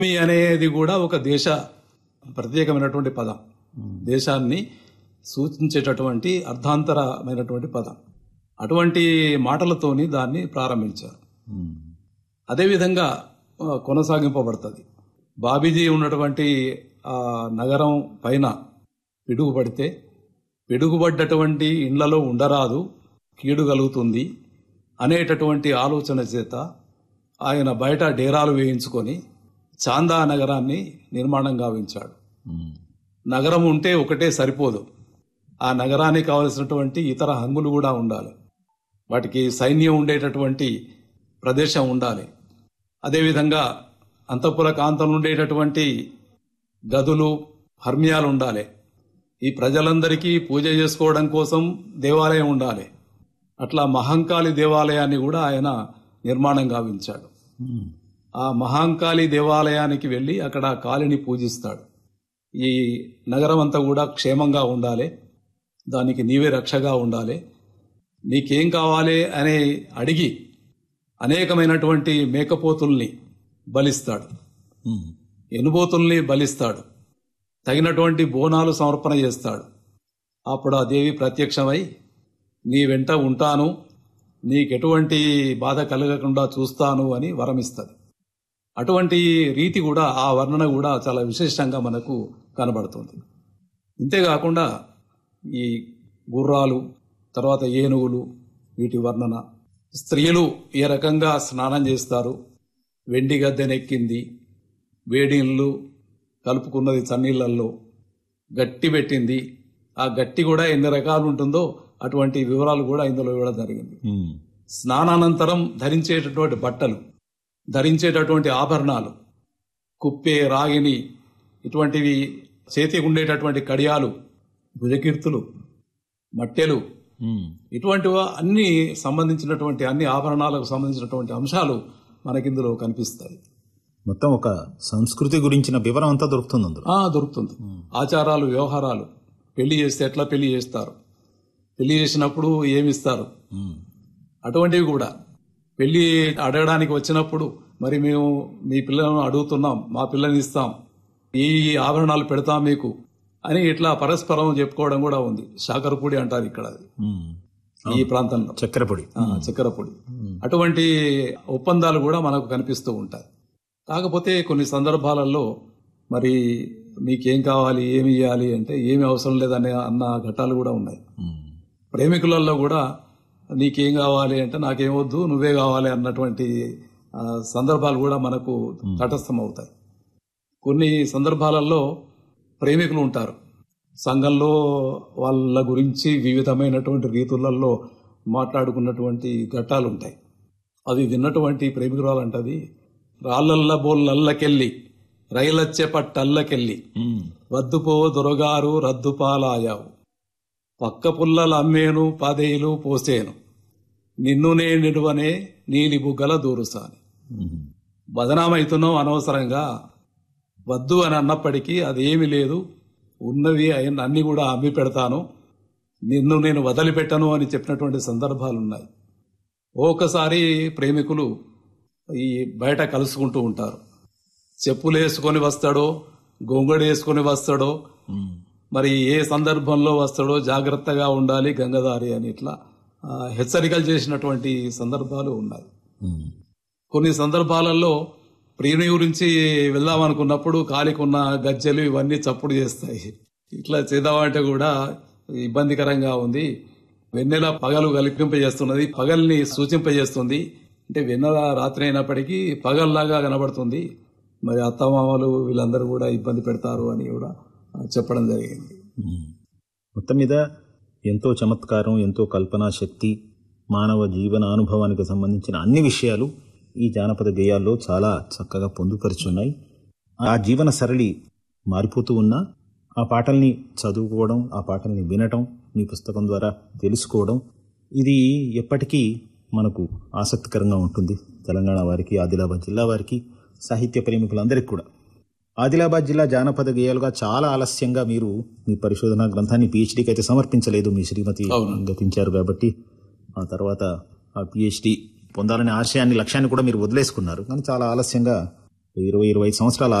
భూమి అనేది కూడా ఒక దేశ ప్రత్యేకమైనటువంటి పదం దేశాన్ని సూచించేటటువంటి అర్థాంతరమైనటువంటి పదం అటువంటి మాటలతోని దాన్ని ప్రారంభించారు అదేవిధంగా ఆ, కొనసాగింపబడుతుంది బాబీజీ ఉన్నటువంటి ఆ నగరం పైన పిడుగు పడితే పిడుగుపడ్డటువంటి ఇండ్లలో ఉండరాదు కీడు కలుగుతుంది అనేటటువంటి ఆలోచన చేత ఆయన బయట డేరాలు వేయించుకొని చాందా నగరాన్ని నిర్మాణం గావించాడు నగరం ఉంటే ఒకటే సరిపోదు ఆ నగరానికి కావలసినటువంటి ఇతర హంగులు కూడా ఉండాలి వాటికి సైన్యం ఉండేటటువంటి ప్రదేశం ఉండాలి అదేవిధంగా అంతఃపుర కాంతంలో ఉండేటటువంటి గదులు హర్మ్యాలు ఉండాలి ఈ ప్రజలందరికీ పూజ చేసుకోవడం కోసం దేవాలయం ఉండాలి అట్లా మహంకాళి దేవాలయాన్ని కూడా ఆయన నిర్మాణం గావించాడు ఆ మహాంకాళి దేవాలయానికి వెళ్ళి అక్కడ కాళిని పూజిస్తాడు ఈ నగరం అంతా కూడా క్షేమంగా ఉండాలి దానికి నీవే రక్షగా ఉండాలి నీకేం కావాలి అని అడిగి అనేకమైనటువంటి మేకపోతుల్ని బలిస్తాడు ఎనుబోతుల్ని బలిస్తాడు తగినటువంటి బోనాలు సమర్పణ చేస్తాడు అప్పుడు ఆ దేవి ప్రత్యక్షమై నీ వెంట ఉంటాను నీకెటువంటి బాధ కలగకుండా చూస్తాను అని వరమిస్తుంది అటువంటి రీతి కూడా ఆ వర్ణన కూడా చాలా విశేషంగా మనకు కనబడుతుంది ఇంతేకాకుండా ఈ గుర్రాలు తర్వాత ఏనుగులు వీటి వర్ణన స్త్రీలు ఏ రకంగా స్నానం చేస్తారు వెండి గద్దెనెక్కింది వేడి ఇళ్ళు కలుపుకున్నది చన్నీళ్ళల్లో గట్టి పెట్టింది ఆ గట్టి కూడా ఎన్ని రకాలు ఉంటుందో అటువంటి వివరాలు కూడా ఇందులో ఇవ్వడం జరిగింది స్నానానంతరం ధరించేటటువంటి బట్టలు ధరించేటటువంటి ఆభరణాలు కుప్పే రాగిని ఇటువంటివి చేతికి ఉండేటటువంటి కడియాలు భుజకీర్తులు మట్టెలు ఇటువంటివి అన్ని సంబంధించినటువంటి అన్ని ఆభరణాలకు సంబంధించినటువంటి అంశాలు మనకిందులో కనిపిస్తాయి మొత్తం ఒక సంస్కృతి గురించిన వివరం అంతా దొరుకుతుంది అందులో ఆ దొరుకుతుంది ఆచారాలు వ్యవహారాలు పెళ్లి చేస్తే ఎట్లా పెళ్లి చేస్తారు పెళ్లి చేసినప్పుడు ఏమిస్తారు అటువంటివి కూడా పెళ్లి అడగడానికి వచ్చినప్పుడు మరి మేము మీ పిల్లలను అడుగుతున్నాం మా పిల్లని ఇస్తాం ఈ ఆభరణాలు పెడతాం మీకు అని ఇట్లా పరస్పరం చెప్పుకోవడం కూడా ఉంది శాకరపూడి అంటారు ఇక్కడ అది ఈ ప్రాంతంలో చక్కెరపొడి ఆ, చక్కెరపొడి అటువంటి ఒప్పందాలు కూడా మనకు కనిపిస్తూ ఉంటాయి కాకపోతే కొన్ని సందర్భాలలో మరి మీకేం కావాలి ఏమి ఇవ్వాలి అంటే ఏమి అవసరం లేదనే అన్న ఘట్టాలు కూడా ఉన్నాయి ప్రేమికులలో కూడా నీకేం కావాలి అంటే నాకేమొద్దు నువ్వే కావాలి అన్నటువంటి ఆ, సందర్భాలు కూడా మనకు తటస్థం అవుతాయి కొన్ని సందర్భాలలో ప్రేమికులు ఉంటారు సంఘంలో వాళ్ళ గురించి వివిధమైనటువంటి రీతులలో మాట్లాడుకున్నటువంటి ఘట్టాలు ఉంటాయి అవి విన్నటువంటి ప్రేమికురాలు అంటది రాళ్ళల్ల బోళ్ళల్లకెళ్ళి రైలచ్చే పట్టల్లకెళ్ళి వద్దుపో దొరగారు రద్దుపాలాయావు పక్క పుల్లలు అమ్మేను పదేలు పోసేను నిన్నునే నిడువనే నీలి బుగ్గల దూరుసాని బదనామైతున్నావు అనవసరంగా వద్దు అని అన్నప్పటికీ అదేమి లేదు ఉన్నవి అయిన అన్ని కూడా అమ్మి పెడతాను నిన్ను నేను వదిలిపెట్టను అని చెప్పినటువంటి సందర్భాలు ఉన్నాయి ఒకసారి ప్రేమికులు ఈ బయట కలుసుకుంటూ ఉంటారు చెప్పులు వేసుకొని వస్తాడో గొంగడి వేసుకొని వస్తాడో మరి ఏ సందర్భంలో వస్తాడో జాగ్రత్తగా ఉండాలి గంగదారి అని ఇట్లా ఆ, హెచ్చరికలు చేసినటువంటి సందర్భాలు ఉన్నాయి కొన్ని సందర్భాలలో ప్రియుని గురించి వెళ్దాం అనుకున్నప్పుడు కాలికున్న గజ్జెలు ఇవన్నీ చప్పుడు చేస్తాయి ఇట్లా చేద్దామంటే కూడా ఇబ్బందికరంగా ఉంది వెన్నెల పగలు కల్పింపజేస్తున్నది పగల్ని సూచింపజేస్తుంది అంటే వెన్నెల రాత్రి అయినప్పటికీ పగల్లాగా కనబడుతుంది మరి అత్తమామలు వీళ్ళందరూ కూడా ఇబ్బంది పెడతారు అని కూడా ఆ, చెప్పడం జరిగింది మొత్తం మీద ఎంతో చమత్కారం ఎంతో కల్పనా శక్తి మానవ జీవన అనుభవానికి సంబంధించిన అన్ని విషయాలు ఈ జానపద గేయాల్లో చాలా చక్కగా పొందుపరుచున్నాయి ఆ జీవన సరళి మారిపోతూ ఉన్నా ఆ పాటల్ని చదువుకోవడం ఆ పాటల్ని వినటం మీ పుస్తకం ద్వారా తెలుసుకోవడం ఇది ఎప్పటికీ మనకు ఆసక్తికరంగా ఉంటుంది తెలంగాణ వారికి ఆదిలాబాద్ జిల్లా వారికి సాహిత్య ప్రేమికులందరికీ కూడా ఆదిలాబాద్ జిల్లా జానపద గేయాలుగా చాలా ఆలస్యంగా మీరు మీ పరిశోధన గ్రంథాన్ని పిహెచ్డికి అయితే సమర్పించలేదు మీ శ్రీమతి గతించారు కాబట్టి ఆ తర్వాత ఆ పిహెచ్డి పొందాలనే ఆశయాన్ని లక్ష్యాన్ని కూడా మీరు వదిలేసుకున్నారు కానీ చాలా ఆలస్యంగా ఇరవై ఇరవై సంవత్సరాల